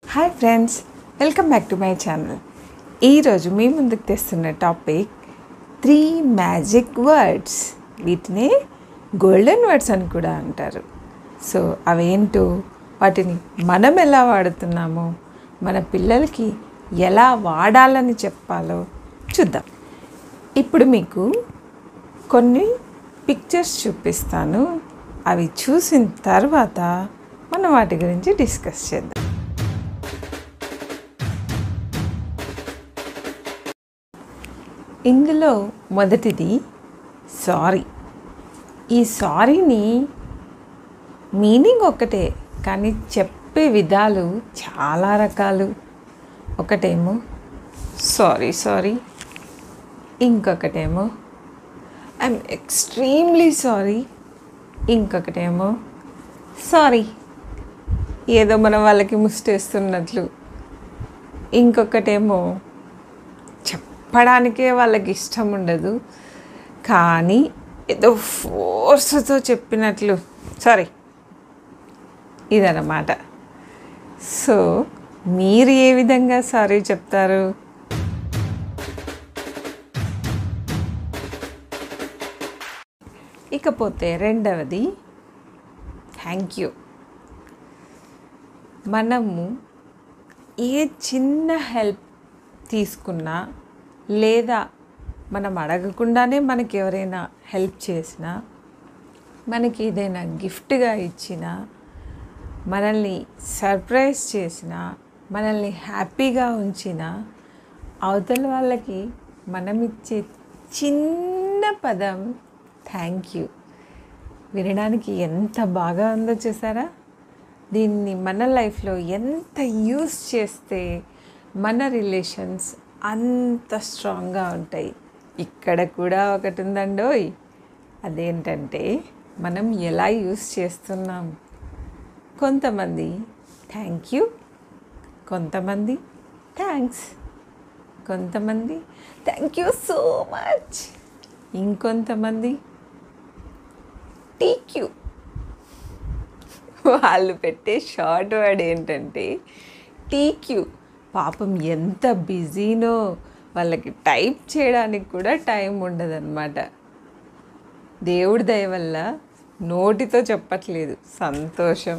hi friends welcome back to my channel ఈరోజు మీ ముందుకు తెస్తున్న టాపిక్ త్రీ మ్యాజిక్ వర్డ్స్ వీటినే గోల్డెన్ వర్డ్స్ అని కూడా అంటారు సో అవేంటో వాటిని మనం ఎలా వాడుతున్నామో మన పిల్లలకి ఎలా వాడాలని చెప్పాలో చూద్దాం ఇప్పుడు మీకు కొన్ని పిక్చర్స్ చూపిస్తాను అవి చూసిన తర్వాత మనం వాటి గురించి డిస్కస్ చేద్దాం ఇందులో మొదటిది సారీ ఈ సారీని మీనింగ్ ఒకటే కానీ చెప్పే విధాలు చాలా రకాలు ఒకటేమో సారీ సారీ ఇంకొకటేమో ఐఎమ్ ఎక్స్ట్రీమ్లీ సారీ ఇంకొకటేమో సారీ ఏదో మనం వాళ్ళకి ముస్టేస్తున్నట్లు ఇంకొకటేమో చెప్పడానికే వాళ్ళకి ఇష్టం ఉండదు కానీ ఏదో ఫోర్స్తో చెప్పినట్లు సారీ ఇదన్నమాట సో మీరు ఏ విధంగా సారీ చెప్తారు ఇకపోతే రెండవది థ్యాంక్ యూ మనము ఏ చిన్న హెల్ప్ తీసుకున్నా లేదా మనం అడగకుండానే మనకి ఎవరైనా హెల్ప్ చేసినా మనకి ఏదైనా గిఫ్ట్గా ఇచ్చినా మనల్ని సర్ప్రైజ్ చేసిన మనల్ని హ్యాపీగా ఉంచిన అవతల వాళ్ళకి మనం ఇచ్చే చిన్న పదం థ్యాంక్ యూ వినడానికి ఎంత బాగా ఉందో చూసారా దీన్ని మన లైఫ్లో ఎంత యూస్ చేస్తే మన రిలేషన్స్ అంత స్ట్రాంగ్గా ఉంటాయి ఇక్కడ కూడా ఒకటి ఉందండోయ్ అదేంటంటే మనం ఎలా యూస్ చేస్తున్నాం కొంతమంది థ్యాంక్ యూ కొంతమంది థ్యాంక్స్ కొంతమంది థ్యాంక్ యూ సో మచ్ ఇంకొంతమంది టీక్యూ వాళ్ళు పెట్టే షార్ట్ వర్డ్ ఏంటంటే టీక్యూ పాపం ఎంత బిజీనో వాళ్ళకి టైప్ చేయడానికి కూడా టైం ఉండదన్నమాట దేవుడి దయ వల్ల నోటితో చెప్పట్లేదు సంతోషం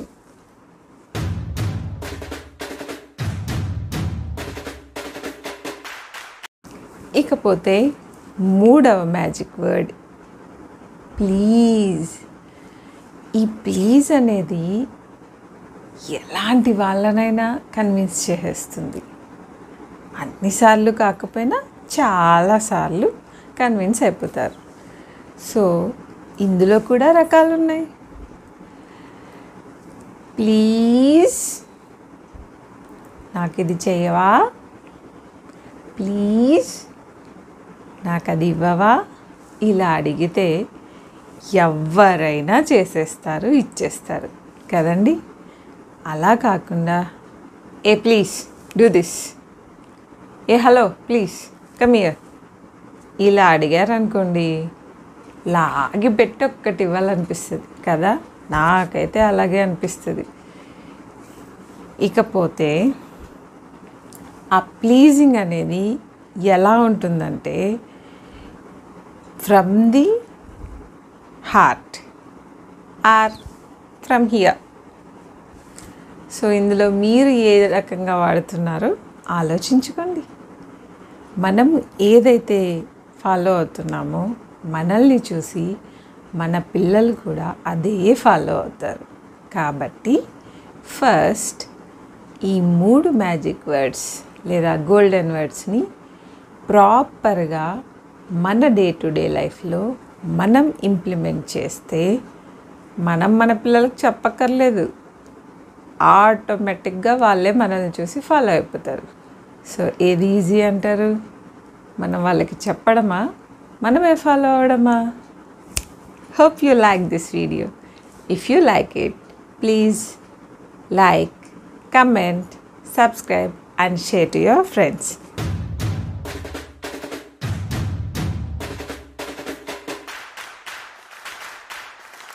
ఇకపోతే మూడవ మ్యాజిక్ వర్డ్ ప్లీజ్ ఈ ప్లీజ్ అనేది ఎలాంటి వాళ్ళనైనా కన్విన్స్ చేసేస్తుంది అన్నిసార్లు కాకపోయినా చాలాసార్లు కన్విన్స్ అయిపోతారు సో ఇందులో కూడా రకాలు ఉన్నాయి ప్లీజ్ నాకు ఇది చేయవా ప్లీజ్ నాకు అది ఇవ్వవా ఇలా అడిగితే ఎవరైనా చేసేస్తారు ఇచ్చేస్తారు కదండి అలా కాకుండా hey please do this hey hello please come here ఇలా అడిగారనుకోండి లాగి పెట్టి ఒక్కటి ఇవ్వాలనిపిస్తుంది కదా నాకైతే అలాగే అనిపిస్తుంది ఇకపోతే ఆ ప్లీజింగ్ అనేది ఎలా ఉంటుందంటే from the heart or from here so ఇందులో మీరు ఏ రకంగా వాడుతున్నారో ఆలోచించుకోండి మనం ఏదైతే ఫాలో అవుతున్నామో మనల్ని చూసి మన పిల్లలు కూడా అదే ఫాలో అవుతారు కాబట్టి ఫస్ట్ ఈ మూడు మ్యాజిక్ వర్డ్స్ లేదా గోల్డెన్ వర్డ్స్ని ప్రాపర్గా మన డే టు డే లైఫ్లో మనం ఇంప్లిమెంట్ చేస్తే మనం మన పిల్లలకు చెప్పక్కర్లేదు ఆటోమేటిక్గా వాళ్ళే మనల్ని చూసి ఫాలో అయిపోతారు సో ఏది ఈజీ అంటారు మనం వాళ్ళకి చెప్పడమా మనమే ఫాలో అవడమా hope you like this video if you like it please like comment subscribe and share to your friends